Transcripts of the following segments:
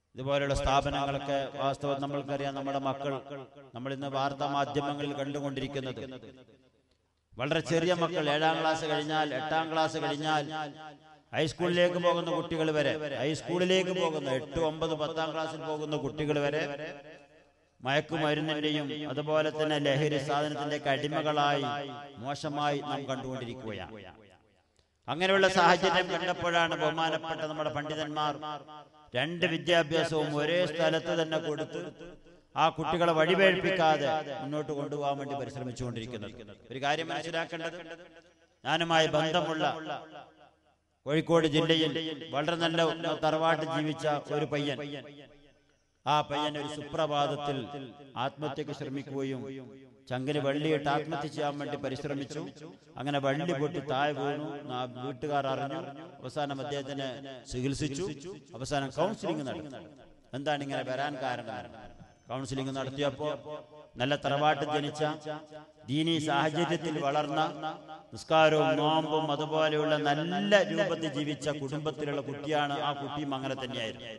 ഇതുപോലുള്ള സ്ഥാപനങ്ങളൊക്കെ വാസ്തവം നമ്മൾക്കറിയാം നമ്മുടെ മക്കൾ നമ്മൾ ഇന്ന് വാർത്താ മാധ്യമങ്ങളിൽ കണ്ടുകൊണ്ടിരിക്കുന്നത് വളരെ ചെറിയ മക്കൾ ഏഴാം ക്ലാസ് കഴിഞ്ഞാൽ എട്ടാം ക്ലാസ് കഴിഞ്ഞാൽ ഹൈസ്കൂളിലേക്ക് പോകുന്ന കുട്ടികൾ വരെ ഹൈസ്കൂളിലേക്ക് പോകുന്ന എട്ട് ഒമ്പത് പത്താം ക്ലാസ്സിൽ പോകുന്ന കുട്ടികൾ വരെ മയക്കുമരുന്നിന്റെയും അതുപോലെ തന്നെ ലഹരി സാധനത്തിന്റെ അടിമകളായി മോശമായി നാം കണ്ടുകൊണ്ടിരിക്കുകയാണ് അങ്ങനെയുള്ള സാഹചര്യം കണ്ടപ്പോഴാണ് ബഹുമാനപ്പെട്ട നമ്മുടെ പണ്ഡിതന്മാർ രണ്ട് വിദ്യാഭ്യാസവും ഒരേ സ്ഥലത്ത് തന്നെ കൊടുത്ത് ആ കുട്ടികളെ വഴിപേഴ്പ്പിക്കാതെ മുന്നോട്ട് കൊണ്ടുപോകാൻ വേണ്ടി പരിശ്രമിച്ചുകൊണ്ടിരിക്കുന്നത് ഒരു കാര്യം മനസ്സിലാക്കേണ്ടത് ഞാനുമായി ബന്ധമുള്ള കോഴിക്കോട് ജില്ലയിൽ വളരെ നല്ല തറവാട്ട് ജീവിച്ച ഒരു പയ്യൻ ആ പയ്യൻ ഒരു സുപ്രഭാതത്തിൽ ആത്മഹത്യക്ക് ശ്രമിക്കുകയും ചങ്കിന് വള്ളിയിട്ട് ആത്മഹത്യ ചെയ്യാൻ വേണ്ടി പരിശ്രമിച്ചു അങ്ങനെ വള്ളി പൊട്ടി താഴെ വീണു ആ വീട്ടുകാർ അറിഞ്ഞു അവസാനം അദ്ദേഹത്തിന് ചികിത്സിച്ചു അവസാനം കൗൺസിലിംഗ് നടത്തി എന്താണ് ഇങ്ങനെ വരാൻ കാരണം കൗൺസിലിംഗ് നടത്തിയപ്പോ നല്ല തറവാട്ട് ജനിച്ച ദീനി സാഹചര്യത്തിൽ വളർന്ന നിസ്കാരവും നോമ്പും അതുപോലെയുള്ള നല്ല രൂപത്തിൽ ജീവിച്ച കുടുംബത്തിലുള്ള കുട്ടിയാണ് ആ കുട്ടിയും അങ്ങനെ തന്നെയായിരുന്നു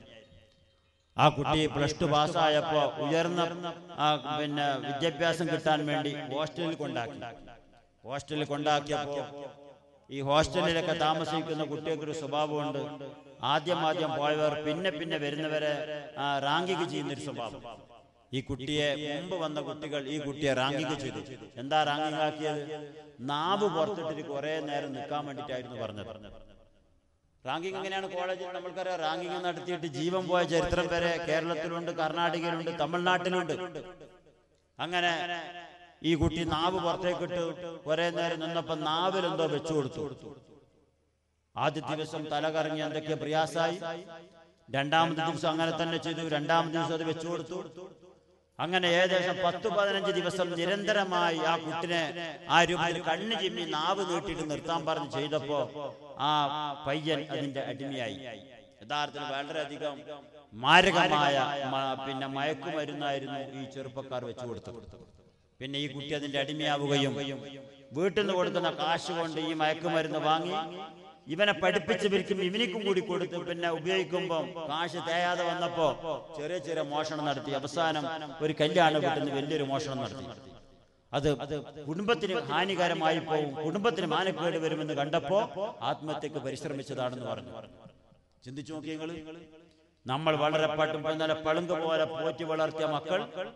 ആ കുട്ടി പ്ലസ് ടു പാസ്സായപ്പോ ഉയർന്ന ആ പിന്നെ വിദ്യാഭ്യാസം കിട്ടാൻ വേണ്ടി ഹോസ്റ്റലിൽ കൊണ്ടാക്കി ഹോസ്റ്റലിൽ കൊണ്ടാക്കിയപ്പോ ഈ ഹോസ്റ്റലിലൊക്കെ താമസിക്കുന്ന കുട്ടികൾക്ക് ഒരു സ്വഭാവമുണ്ട് ആദ്യം ആദ്യം പോയവർ പിന്നെ പിന്നെ വരുന്നവരെ ആ, റാങ്കിങ് ചെയ്യുന്നൊരു സ്വഭാവം ഈ കുട്ടിയെ മുമ്പ് വന്ന കുട്ടികൾ ഈ കുട്ടിയെ റാങ്കിങ് ചെയ്തു എന്താ റാങ്കിങ് ആക്കിയത് നാവ് പുറത്തിട്ടിട്ട് കുറെ നേരം നിൽക്കാൻ വേണ്ടിയിട്ടായിരുന്നു പറഞ്ഞത് റാങ്കിങ് എങ്ങനെയാണ് കോളേജിൽ നമ്മൾക്കറിയാം റാങ്കിങ് നടത്തിയിട്ട് ജീവൻ പോയ ചരിത്രം വരെ കേരളത്തിലുണ്ട് കർണാടകയിലുണ്ട് തമിഴ്നാട്ടിലുണ്ട് അങ്ങനെ ഈ കുട്ടി നാവ് പുറത്തേക്കിട്ട് കുറെ നേരം നിന്നപ്പോ നാവിൽ എന്തോ വെച്ചു കൊടുത്തു ആദ്യ ദിവസം തല കറങ്ങി എന്തൊക്കെ പ്രയാസായി രണ്ടാമത്തെ ദിവസം അങ്ങനെ തന്നെ ചെയ്തു രണ്ടാമത്തെ ദിവസം അത് വെച്ചു കൊടുത്തു അങ്ങനെ ഏകദേശം പത്ത് പതിനഞ്ച് ദിവസം നിരന്തരമായി ആ കുട്ടിനെ ആ രൂപത്തിൽ കണ്ണ് ചിമ്മി നാവ് നീട്ടിയിട്ട് നിർത്താൻ പറഞ്ഞ് ചെയ്തപ്പോ ആ പയ്യൻ അതിന്റെ അടിമയായി യഥാർത്ഥത്തിൽ വളരെയധികം മാരകമായ മ- പിന്നെ മയക്കുമരുന്നായിരുന്നു ഈ ചെറുപ്പക്കാർ വെച്ചു കൊടുത്തത് പിന്നെ ഈ കുട്ടി അതിന്റെ അടിമയാവുകയും വീട്ടിൽ നിന്ന് കൊടുക്കുന്ന കാശ് കൊണ്ട് ഈ മയക്കുമരുന്ന് വാങ്ങി ഇവനെ പഠിപ്പിച്ച് പിരിക്കും ഇവനിക്കും കൂടി കൊടുത്ത് പിന്നെ ഉപയോഗിക്കുമ്പോൾ കാശ് തേയാതെ വന്നപ്പോ ചെറിയ ചെറിയ മോഷണം നടത്തി അവസാനം ഒരു കല്യാണ വീട്ടിൽ നിന്ന് വലിയൊരു മോഷണം നടത്തി അത് കുടുംബത്തിന് ഹാനികരമായി പോകും കുടുംബത്തിന് മാനക്കേട് വരുമെന്ന് കണ്ടപ്പോ ആത്മഹത്യക്ക് പരിശ്രമിച്ചതാണെന്ന് പറഞ്ഞു ചിന്തിച്ചു നോക്കിയ നിങ്ങള് നമ്മൾ വളരെ പട്ടും നല്ല പളുങ്ക് പോലെ പോറ്റി വളർത്തിയ മക്കൾ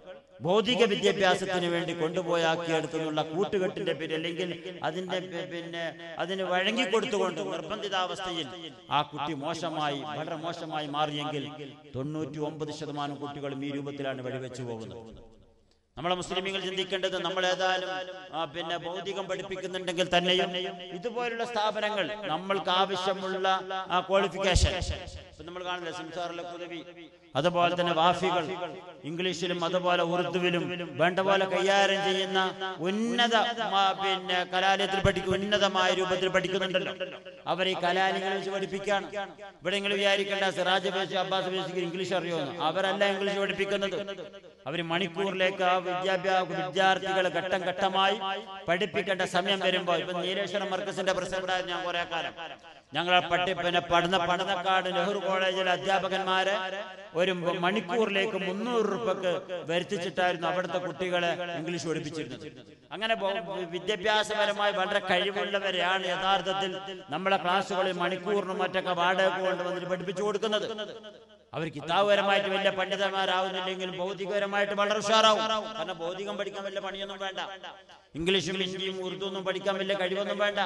ഭൗതിക വിദ്യാഭ്യാസത്തിന് വേണ്ടി കൊണ്ടുപോയാക്കിയെടുത്തുള്ള കൂട്ടുകെട്ടിന്റെ പേര് അല്ലെങ്കിൽ അതിന്റെ പി- പിന്നെ അതിന് വഴങ്ങി കൊടുത്തുകൊണ്ട് നിർബന്ധിതാവസ്ഥയിൽ ആ കുട്ടി മോശമായി വളരെ മോശമായി മാറിയെങ്കിൽ തൊണ്ണൂറ്റി ഒമ്പത് ശതമാനം കുട്ടികളും ഈ രൂപത്തിലാണ് വഴിവെച്ചു പോകുന്നത് നമ്മളെ മുസ്ലിമീങ്ങൾ ചിന്തിക്കേണ്ടത് നമ്മൾ ഏതായാലും ആ, പിന്നെ ഭൗതികം പഠിപ്പിക്കുന്നുണ്ടെങ്കിൽ തന്നെയും ഇതുപോലുള്ള സ്ഥാപനങ്ങൾ നമ്മൾക്ക് ആവശ്യമുള്ള ആ ക്വാളിഫിക്കേഷൻ ഇപ്പൊ നമ്മൾ കാണില്ല സംസാറിലെ കുതവി അതുപോലെ തന്നെ വാഫികൾ ഇംഗ്ലീഷിലും അതുപോലെ ഉറുദുവിലും വേണ്ട പോലെ കൈകാര്യം ചെയ്യുന്ന ഉന്നത മ- പിന്നെ കലാലയത്തിൽ പഠിക്കും ഉന്നതമായ രൂപത്തിൽ പഠിക്കുന്നുണ്ടല്ലോ അവർ ഈ കലാലയങ്ങൾ വെച്ച് പഠിപ്പിക്കുകയാണ് ഇവിടെ നിങ്ങൾ വിചാരിക്കേണ്ട സിറാജ് ബേസ് അബ്ബാസ് ബേസിക്ക് ഇംഗ്ലീഷ് അറിയുമെന്ന് അവരല്ല ഇംഗ്ലീഷ് പഠിപ്പിക്കുന്നത് അവർ മണിക്കൂറിലേക്ക് ആ വിദ്യാഭ്യാസ വിദ്യാർത്ഥികളെ ഘട്ടം ഘട്ടമായി പഠിപ്പിക്കേണ്ട സമയം വരുമ്പോൾ ഇപ്പൊ നീലേശ്വരം മർക്കസിന്റെ പ്രസിഡന്റായി ഞാൻ കുറെ കാലം ഞങ്ങളെ പട്ടി പിന്നെ പഠന പഠനക്കാട് നെഹ്റു കോളേജിലെ അധ്യാപകന്മാരെ ഒരു മണിക്കൂറിലേക്ക് മുന്നൂറ് രൂപക്ക് വരുത്തിച്ചിട്ടായിരുന്നു അവിടുത്തെ കുട്ടികളെ ഇംഗ്ലീഷ് പഠിപ്പിച്ചിരുന്നത് അങ്ങനെ ബോ- വിദ്യാഭ്യാസപരമായി വളരെ കഴിവുള്ളവരെയാണ് യഥാർത്ഥത്തിൽ നമ്മളെ ക്ലാസ്സുകളിൽ മണിക്കൂറിനും മറ്റൊക്കെ വാടക കൊണ്ടുവന്നിട്ട് പഠിപ്പിച്ചു കൊടുക്കുന്നത് അവർ കിതാബുപരമായിട്ട് വലിയ പണ്ഡിതന്മാരാവുന്നില്ലെങ്കിലും ഭൗതികപരമായിട്ട് വളരെ ഉഷാറാവും കാരണം ഭൗതികം പഠിക്കാൻ വലിയ പണിയൊന്നും വേണ്ട ഇംഗ്ലീഷും ഹിന്ദിയും ഉറുദു ഒന്നും പഠിക്കാൻ വലിയ കഴിവൊന്നും വേണ്ട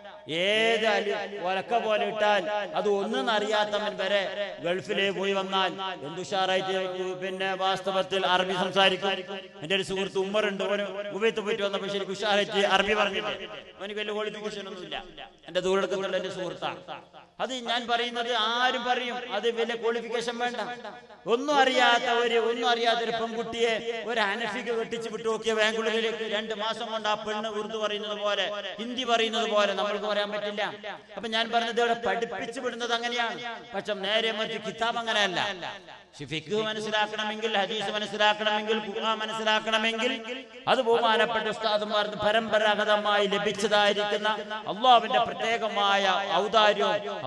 ഏത് അലി ഒലക്ക പോലെ ഇട്ടാൽ അത് ഒന്നും അറിയാത്തവൻ വരെ ഗൾഫിലേക്ക് പോയി വന്നാൽ എന്തുഷാറായിട്ട് പിന്നെ വാസ്തവത്തിൽ അറബി സംസാരിക്കും എന്റെ ഒരു സുഹൃത്ത് ഉമ്മറുണ്ട് അവന് ഉബൈത്ത് പോയിട്ട് വന്നപ്പോൾ ശരിക്കും ഉഷാറായിട്ട് അറബി പറഞ്ഞിട്ട് അവന് വലിയ ക്വാളിഫിക്കേഷൻ ഒന്നുമില്ല എന്റെ ദൂരത്തുള്ള എന്റെ സുഹൃത്താണ് അത് ഞാൻ പറയുന്നത് ആരും പറയും അത് വലിയ ക്വാളിഫിക്കേഷൻ വേണ്ട ഒന്നും അറിയാത്ത ഒരു ഒന്നും അറിയാത്ത ഒരു പെൺകുട്ടിയെ ഒരു അനഫിക്ക് വെട്ടിച്ച് വിട്ടു നോക്കിയ ബാംഗ്ലൂരിലേക്ക് രണ്ട് മാസം കൊണ്ട് ആ പെണ്ണ് ഉറുദു പറയുന്നത് പോലെ ഹിന്ദി പറയുന്നത് പോലെ നമ്മൾക്ക് പറയാൻ പറ്റില്ല അപ്പൊ ഞാൻ പറഞ്ഞത് ഇവിടെ പഠിപ്പിച്ചു വിടുന്നത് അങ്ങനെയാണ് പക്ഷെ നേരെ മറ്റു കിതാബ് അങ്ങനെയല്ല ഫിഖ് മനസ്സിലാക്കണമെങ്കിൽ ഹദീസ് മനസ്സിലാക്കണമെങ്കിൽ ഖുർആൻ മനസ്സിലാക്കണമെങ്കിൽ അത് ബഹുമാനപ്പെട്ട ഉസ്താദുമാർക്ക് പരമ്പരാഗതമായി ലഭിച്ചതായിരിക്കുന്ന അള്ളാഹുവിന്റെ പ്രത്യേകമായ ഔദാര്യവും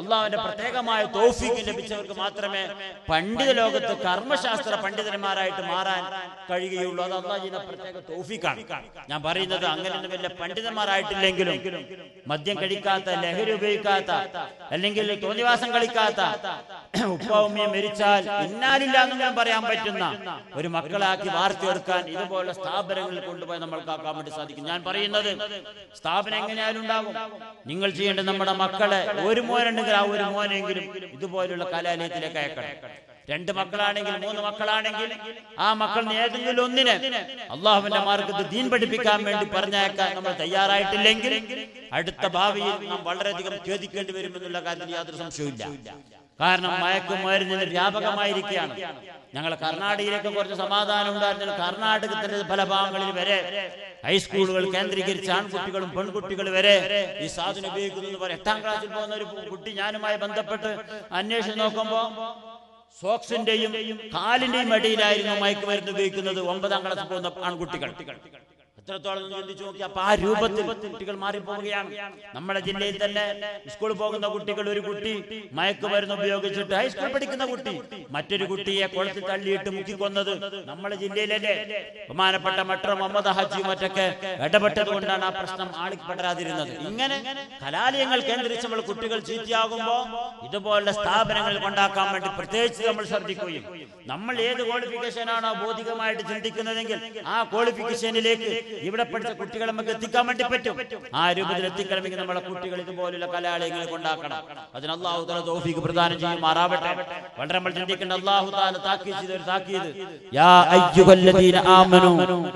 അള്ളാഹുവിന്റെ പ്രത്യേകമായ തോഫീക്ക് ലഭിച്ചവർക്ക് മാത്രമേ പണ്ഡിത ലോകത്ത് കർമ്മശാസ്ത്ര പണ്ഡിതന്മാരായിട്ട് മാറാൻ കഴിയുകയുള്ളൂ അത് അള്ളാഹിന്റെ പ്രത്യേക തോഫീക്കാണ് ഞാൻ പറയുന്നത് അങ്ങനെ വലിയ പണ്ഡിതന്മാരായിട്ടില്ലെങ്കിലും മദ്യം കഴിക്കാത്ത ലഹരി ഉപയോഗിക്കാത്ത അല്ലെങ്കിൽ തോന്നിവാസം കളിക്കാത്ത ഉപ്പ ഉമ്മയെ മരിച്ചാൽ ഇന്നാലില്ല എന്ന് ഞാൻ പറയാൻ പറ്റുന്ന ഒരു മക്കളാക്കി വാർത്തെടുക്കാൻ ഇതുപോലെ സ്ഥാപനങ്ങളിൽ കൊണ്ടുപോയി നമ്മൾക്ക് ആക്കാൻ വേണ്ടി സാധിക്കും ഞാൻ പറയുന്നത് സ്ഥാപനം എങ്ങനെയായാലും ഉണ്ടാകും നിങ്ങൾ ചെയ്യേണ്ടത് നമ്മുടെ മക്കളെ ഒരു മോനുണ്ടെങ്കിൽ ആ ഒരു മോനെങ്കിലും ഇതുപോലുള്ള കലാലയത്തിലേക്ക് അയക്കണം രണ്ട് മക്കളാണെങ്കിൽ മൂന്ന് മക്കളാണെങ്കിൽ ആ മക്കൾ ഏതെങ്കിലും ഒന്നിനെ അള്ളാഹുവിന്റെ മാർഗത്തിൽ ദീൻ പഠിപ്പിക്കാൻ വേണ്ടി പറഞ്ഞയക്കാൻ നമ്മൾ തയ്യാറായിട്ടില്ലെങ്കിൽ അടുത്ത ഭാവിയിൽ നാം വളരെയധികം ഖേദിക്കേണ്ടി വരുമെന്നുള്ള കാര്യത്തിൽ യാതൊരു സംശയവുമില്ല കാരണം മയക്കുമരുന്നിന് വ്യാപകമായിരിക്കുകയാണ് ഞങ്ങൾ കർണാടകയിലേക്ക് കുറച്ച് സമാധാനം ഉണ്ടായിരുന്നു കർണാടകത്തിന്റെ പല ഭാഗങ്ങളിൽ വരെ ഹൈസ്കൂളുകൾ കേന്ദ്രീകരിച്ച് ആൺകുട്ടികളും പെൺകുട്ടികളും വരെ ഈ സാധനം ഉപയോഗിക്കുന്നു എന്ന് പറയും എട്ടാം ക്ലാസ്സിൽ പോകുന്ന ഒരു കുട്ടി ഞാനുമായി ബന്ധപ്പെട്ട് അന്വേഷിച്ച് നോക്കുമ്പോ സോക്സിന്റെയും കാലിന്റെയും അടിയിലായിരുന്നു മയക്കുമരുന്ന് ഉപയോഗിക്കുന്നത് ഒമ്പതാം ക്ലാസ്സിൽ പോകുന്ന ആൺകുട്ടികൾ എത്രത്തോളം ഒന്ന് ചിന്തിച്ചു നോക്കി അപ്പൊ ആ രൂപത്തിൽ കുട്ടികൾ മാറിപ്പോവുകയാണ് നമ്മുടെ ജില്ലയിൽ തന്നെ സ്കൂളിൽ പോകുന്ന കുട്ടികൾ ഒരു കുട്ടി മയക്കുമരുന്ന് ഉപയോഗിച്ചിട്ട് ഹൈസ്കൂൾ പഠിക്കുന്ന കുട്ടി മറ്റൊരു കുട്ടിയെ കുളത്തിൽ തള്ളിയിട്ട് മുക്കിക്കൊന്നത് നമ്മുടെ ജില്ലയിലല്ലേ ബഹുമാനപ്പെട്ട മട്ര മുഹമ്മദ് ഹജി മറ്റൊക്കെ ഇടപെട്ടത് കൊണ്ടാണ് ആ പ്രശ്നം ആളിപ്പെടാതിരുന്നത് ഇങ്ങനെ കലാലയങ്ങൾ കേന്ദ്രീകരിച്ച് നമ്മൾ കുട്ടികൾ ചീത്തയാകുമ്പോ ഇതുപോലുള്ള സ്ഥാപനങ്ങൾ കൊണ്ടാക്കാൻ വേണ്ടി പ്രത്യേകിച്ച് നമ്മൾ ശ്രദ്ധിക്കുകയും നമ്മൾ ഏത് ക്വാളിഫിക്കേഷനാണോ ബൗദ്ധികമായിട്ട് ചിന്തിക്കുന്നതെങ്കിൽ ആ ക്വാളിഫിക്കേഷനിലേക്ക് ഇവിടെ പഠിച്ച കുട്ടികളെ നമുക്ക് എത്തിക്കാൻ വേണ്ടി പറ്റും ആ രൂപത്തിൽ എത്തിക്കണമെങ്കിൽ നമ്മളെ കുട്ടികൾ ഇതുപോലുള്ള കലാലയങ്ങൾ കൊണ്ടാക്കണം അതിന് അള്ളാഹു താല തോഫിക്ക് പ്രദാനം ചെയ്യുമാറാവട്ടെ വളരെ നമ്മൾ ചിന്തിക്കേണ്ട അള്ളാഹു താല താക്കീത് ചെയ്ത ഒരു താക്കീത് യാ അയ്യുഹല്ലദീന ആമനു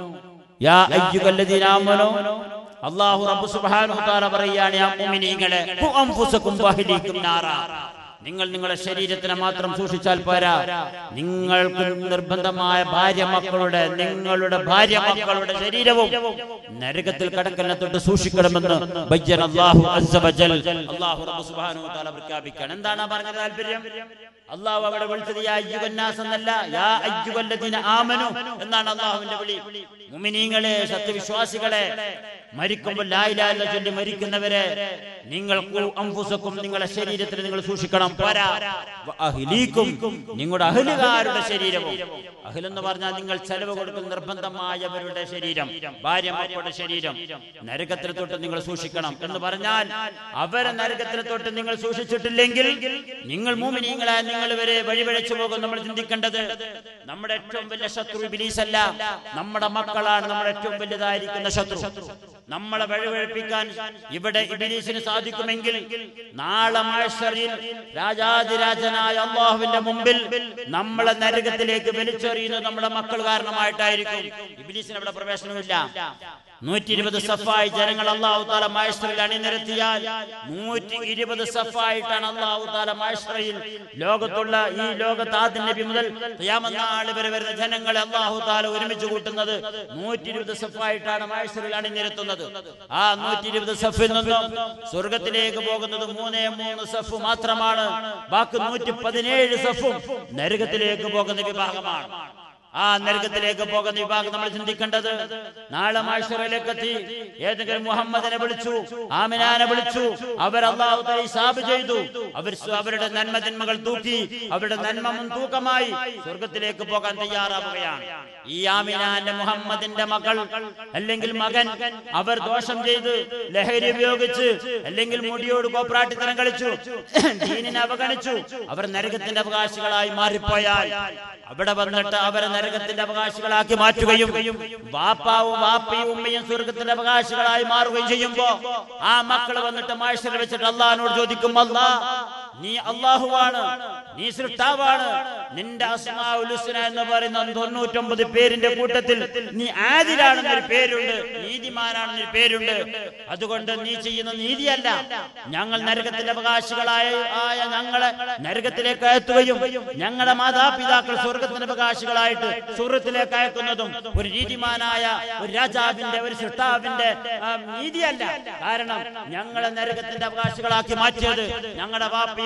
യാ അയ്യുഹല്ലദീന ആമനു അള്ളാഹു റബ്ബ് സുബ്ഹാനഹു തആല പറയാണ് യാ മുഅ്മിനീങ്ങളെ ഖു അൻഫുസകും വഅഹ്ലീകും നാറാ നിങ്ങൾ നിങ്ങളുടെ ശരീരത്തിനെ മാത്രം സൂക്ഷിച്ചാൽ പോരാ നിങ്ങൾക്ക് നിർബന്ധമായ ഭാര്യ മക്കളുടെ നിങ്ങളുടെ ഭാര്യ മക്കളുടെ ശരീരവും നരകത്തിൽ കടക്കലിനെ തൊട്ട് സൂക്ഷിക്കണമെന്ന് ബയ്യൻ അല്ലാഹു അസ്സ വജൽ അല്ലാഹു റബ്ബ് സുബ്ഹാനഹു വ തആല പ്രഖ്യാപിക്കുകയാണ് എന്താണ് ആ പറഞ്ഞ താല്പര്യം അള്ളാഹു അവിടെ വിളിച്ചത് യാ അയ്യുഹന്നാസ് എന്നല്ല യാ അയ്യുഹല്ലദീന ആമനു എന്നാണ് അള്ളാഹുവിന്റെ വിളി മുഅ്മിനീങ്ങളെ സത്യവിശ്വാസികളെ മരിക്കുമ്പോൾ ലാ ഇലാഹ ഇല്ല ചൊല്ലി മരിക്കുന്നവരെ നിങ്ങൾ അംഫുസക്കും നിങ്ങളുടെ ശരീരത്തിൽ നിങ്ങൾ സൂക്ഷിക്കണം പോരാ വ അഹ്ലീക്കും നിങ്ങളുടെ അഹലുകാരുടെ ശരീരവും അഹ്ൽ എന്ന് പറഞ്ഞാൽ നിങ്ങൾ ചെലവ് കൊടുക്കുന്ന നിർബന്ധമായവരുടെ ശരീരം ഭാര്യ മക്കളുടെ ശരീരം നരകത്തിൽ തൊട്ട് നിങ്ങൾ സൂക്ഷിക്കണം എന്ന് പറഞ്ഞാൽ അവരെ നരകത്തിൽ തൊട്ട് നിങ്ങൾ സൂക്ഷിച്ചിട്ടില്ലെങ്കിൽ നിങ്ങൾ മൂമിനീങ്ങളായ നിങ്ങൾ വരെ വഴിവഴച്ചു പോകും നമ്മൾ ചിന്തിക്കേണ്ടത് നമ്മുടെ ഏറ്റവും വലിയ ശത്രു ഇബിലീസല്ല നമ്മുടെ മക്കളാണ് നമ്മുടെ ഏറ്റവും വലുതായിരിക്കുന്ന ശത്രു നമ്മളെ വഴിവഴിപ്പിക്കാൻ ഇവിടെ ഇബിലീസിന് സാധിക്കുമെങ്കിൽ നാളെ മാഷറിൽ രാജാതിരാജനായ അള്ളാഹുവിന്റെ മുമ്പിൽ നമ്മളെ നരകത്തിലേക്ക് വലിച്ചെറിയുന്നത് നമ്മുടെ മക്കൾ കാരണമായിട്ടായിരിക്കും ഇബിലീസിന് അവിടെ പ്രവേശനമില്ല നൂറ്റി ഇരുപത് സഫായി ജനങ്ങൾ അള്ളാഹു താല മായശ്രയിൽ അണിനിരത്തിയാൽ നൂറ്റി ഇരുപത് സഫായിട്ടാണ് അള്ളാഹു താല മായശ്രയിൽ ലോകത്തുള്ള ഈ ലോകത്ത് ആദ്യ നബി മുതൽ ഖിയാമത്ത് വരെ വരുന്ന ജനങ്ങളെ അള്ളാഹു താല ഒരുമിച്ച് കൂട്ടുന്നത് നൂറ്റി ഇരുപത് സഫായിട്ടാണ് മായശ്രയിൽ അണിനിരത്തുന്നത് ആ നൂറ്റി ഇരുപത് സഫിൽ നിന്നും സ്വർഗത്തിലേക്ക് പോകുന്നത് മൂന്നേ മൂന്ന് സഫ് മാത്രമാണ് ബാക്കി നൂറ്റി പതിനേഴ് സഫും നരകത്തിലേക്ക് പോകുന്ന വിഭാഗമാണ് ആ നരകത്തിലേക്ക് പോകുന്ന വിഭാഗം നമ്മൾ ചിന്തിക്കേണ്ടത് നാളെ മാഷറിലേക്ക് എത്തി ഏതെങ്കിലും മുഹമ്മദിനെ വിളിച്ചു ആമിനാനെ വിളിച്ചു അവർ അള്ളാഹു തല ഹിസാബ് ചെയ്തു അവർ സ്വ- അവരുടെ നന്മ ജന്മകൾ തൂക്കി അവരുടെ നന്മ മുൻ തൂക്കമായി സ്വർഗത്തിലേക്ക് പോകാൻ തയ്യാറാവുകയാണ് ഈ ആമിനാന്റെ മുഹമ്മദിന്റെ മകൾ അല്ലെങ്കിൽ മകൻ അവർ ദോഷം ചെയ്ത് ലഹരി ഉപയോഗിച്ച് അല്ലെങ്കിൽ മുടിയോട് കോപ്രാട്ടിത്തരം കളിച്ചു ദീനിനെ അവഗണിച്ചു അവർ നരകത്തിന്റെ അവകാശികളായി മാറിപ്പോയാൽ അവിടെ വന്നിട്ട് അവരെ നരകത്തിന്റെ അവകാശികളാക്കി മാറ്റുകയും വാപ്പാവും വാപ്പയും ഉമ്മയും സ്വർഗത്തിന്റെ അവകാശികളായി മാറുകയും ചെയ്യുമ്പോ ആ മക്കൾ വന്നിട്ട് മാഷർ വെച്ചിട്ട് അള്ളഹാനോട് ചോദിക്കും അല്ലാ നീ അള്ളാഹുവാണ് നീ സൃഷ്ടാവാണ് നിന്റെ അസ്മാഉൽ ഹുസ്ന എന്ന് പറയുന്ന തൊണ്ണൂറ്റൊമ്പത് പേരിന്റെ കൂട്ടത്തിൽ നീ ആദിലാണെന്നൊരു പേരുണ്ട് നീതിമാനാണെന്നൊരു പേരുണ്ട് അതുകൊണ്ട് നീ ചെയ്യുന്ന നീതിയല്ല ഞങ്ങൾ നരകത്തിന്റെ അവകാശികളായ ആയ ഞങ്ങളെ നരകത്തിലേക്ക് അയത്തുകയും ഞങ്ങളുടെ മാതാപിതാക്കൾ സ്വർഗത്തിന്റെ അവകാശികളായിട്ട് സ്വർഗത്തിലേക്ക് അയക്കുന്നതും ഒരു നീതിമാനായ ഒരു രാജാവിന്റെ ഒരു സൃഷ്ടാവിന്റെ ആ, നീതിയല്ല കാരണം ഞങ്ങളെ നരകത്തിന്റെ അവകാശികളാക്കി മാറ്റിയത് ഞങ്ങളുടെ വാപ്പയും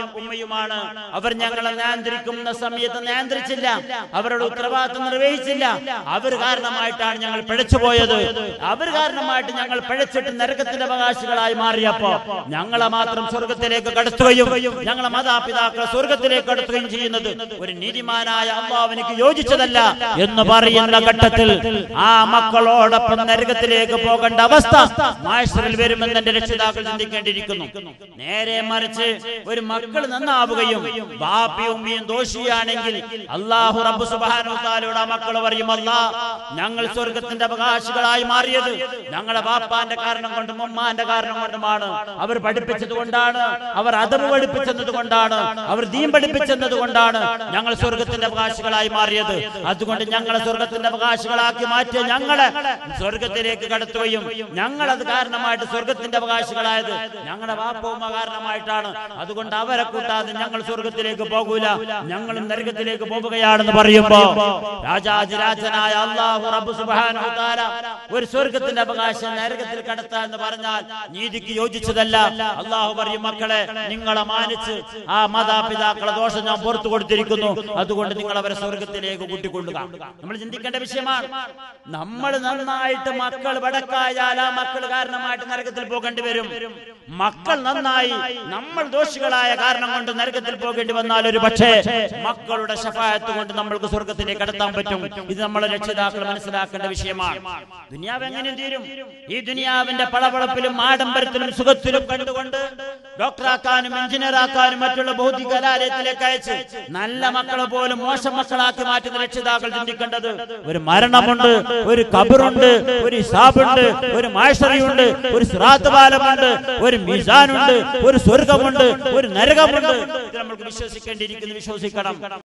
വാപ്പയും ഉമ്മയുമാണ് അവർ ഞങ്ങളെ നിയന്ത്രിക്കുന്ന സമയത്ത് നിയന്ത്രിച്ചില്ല അവരുടെ ഉത്തരവാദിത്വം നിർവഹിച്ചില്ല അവർ കാരണമായിട്ടാണ് ഞങ്ങൾ പിഴച്ചുപോയത് അവർ കാരണമായിട്ട് ഞങ്ങൾ പിഴച്ചിട്ട് നരകത്തിന്റെ അവകാശികളായി മാറിയപ്പോ ഞങ്ങളെ മാത്രം സ്വർഗത്തിലേക്ക് കടത്തുകയും ഞങ്ങളെ മാതാപിതാക്കളെ സ്വർഗത്തിലേക്ക് കടത്തുകയും ചെയ്യുന്നത് ഒരു നീതിമാനായ അള്ളാവിനിക്ക് യോജിച്ചതല്ല എന്ന് പറയുന്ന ഘട്ടത്തിൽ ആ മക്കളോടൊപ്പം നരകത്തിലേക്ക് പോകേണ്ട അവസ്ഥ മാസ്റ്ററിൽ വരുമെന്ന് എന്റെ രക്ഷിതാക്കൾ ചിന്തിക്കേണ്ടിയിരിക്കുന്നു നേരെ മറിച്ച് ഒരു മക്കൾ നന്നാവുകയും ബാപ്പിയും ഉമ്മയും ദോഷിയാണെങ്കിൽ അള്ളാഹു റബ്ബു സുബ്ഹാനഹു വതആലയോട് ആ മക്കൾ പറയും അല്ലാ ഞങ്ങൾ സ്വർഗത്തിന്റെ അവകാശികളായി മാറിയത് ഞങ്ങളെ ബാപ്പാന്റെ കാരണം കൊണ്ടും ഉമ്മാന്റെ കാരണം കൊണ്ടുമാണ് അവർ പഠിപ്പിച്ചത് കൊണ്ടാണ് അവർ അതവ് പഠിപ്പിച്ചത് കൊണ്ടാണ് അവർ ദീൻ പഠിപ്പിച്ചത് കൊണ്ടാണ് ഞങ്ങൾ സ്വർഗത്തിന്റെ അവകാശികളായി മാറിയത് അതുകൊണ്ട് ഞങ്ങളെ സ്വർഗത്തിന്റെ അവകാശികളാക്കി മാറ്റിയ ഞങ്ങളെ സ്വർഗത്തിലേക്ക് കടത്തുകയും ഞങ്ങൾ അത് കാരണമായിട്ട് സ്വർഗത്തിന്റെ അവകാശികളായത് ഞങ്ങളുടെ വാപ്പവുമ്മ കാരണമായിട്ടാണ് അതുകൊണ്ട് അവരെ കൂട്ടാതെ ഞങ്ങൾ സ്വർഗത്തിലേക്ക് പോകൂല ഞങ്ങളും നരകത്തിലേക്ക് പോവുകയാണെന്ന് പറയുമ്പോ രാജാതിരാജനായ അള്ളാഹു റബ്ബ് സുബ്ഹാനഹു തആല ഒരു സ്വർഗത്തിന്റെ അവകാശം നരകത്തിൽ കടത്താ എന്ന് പറഞ്ഞാൽ നീതിക്ക് യോജിച്ചതല്ല അള്ളാഹു പറയും മക്കളെ നിങ്ങളെ മാനിച്ച് ആ മാതാപിതാക്കളെ ദോഷം ഞാൻ പുറത്തു കൊടുത്തിരിക്കുന്നു അതുകൊണ്ട് നിങ്ങൾ അവരെ സ്വർഗത്തിലേക്ക് കൂട്ടിക്കൊള്ളുക നമ്മൾ ചിന്തിക്കേണ്ട വിഷയമാണ് നമ്മൾ നന്നായിട്ട് മക്കൾ വടക്കായാൽ ആ മക്കൾ കാരണമായിട്ട് നരകത്തിൽ പോകേണ്ടി വരും മക്കൾ നന്നായി നമ്മൾ ദോഷികളായ കാരണം കൊണ്ട് നരകത്തിൽ പോകേണ്ടി വന്നാൽ ഒരു പക്ഷേ മക്കളുടെ ശഫായത്ത് കൊണ്ട് നമ്മൾക്ക് സ്വർഗത്തിലേക്ക് കടത്താൻ പറ്റും ഇത് നമ്മളെ രക്ഷിതാക്കൾ മനസ്സിലാക്കേണ്ട വിഷയമാണ് ദുനിയാവ് എങ്ങനെ തീരും ഈ ദുനിയാവിന്റെ പളപളപ്പിലും ആഡംബരത്തിലും സുഖത്തിലും കണ്ടുകൊണ്ട് ഡോക്ടറാക്കാനും എഞ്ചിനീയറാക്കാനും മറ്റുള്ള ഭൗതിക കലാലയത്തിലേക്ക് അയച്ച് നല്ല മക്കളെ പോലും മോശം മക്കളാക്കി മാറ്റുന്ന രക്ഷിതാക്കൾ ചിന്തിക്കേണ്ടത് ഒരു മരണമുണ്ട് ഒരു കബറുണ്ട് ഒരു ഹിസാബുണ്ട് ഒരു മാഷറിയുണ്ട് ഒരു ശ്രാദ്ധപാലമുണ്ട് ഒരു മിസാനുണ്ട് ഒരു സ്വർഗമുണ്ട് ഒരു നരകമുണ്ട് ഇത് നമ്മൾക്ക് വിശ്വസിക്കേണ്ടിയിരിക്കുന്നു വിശ്വസിക്കണം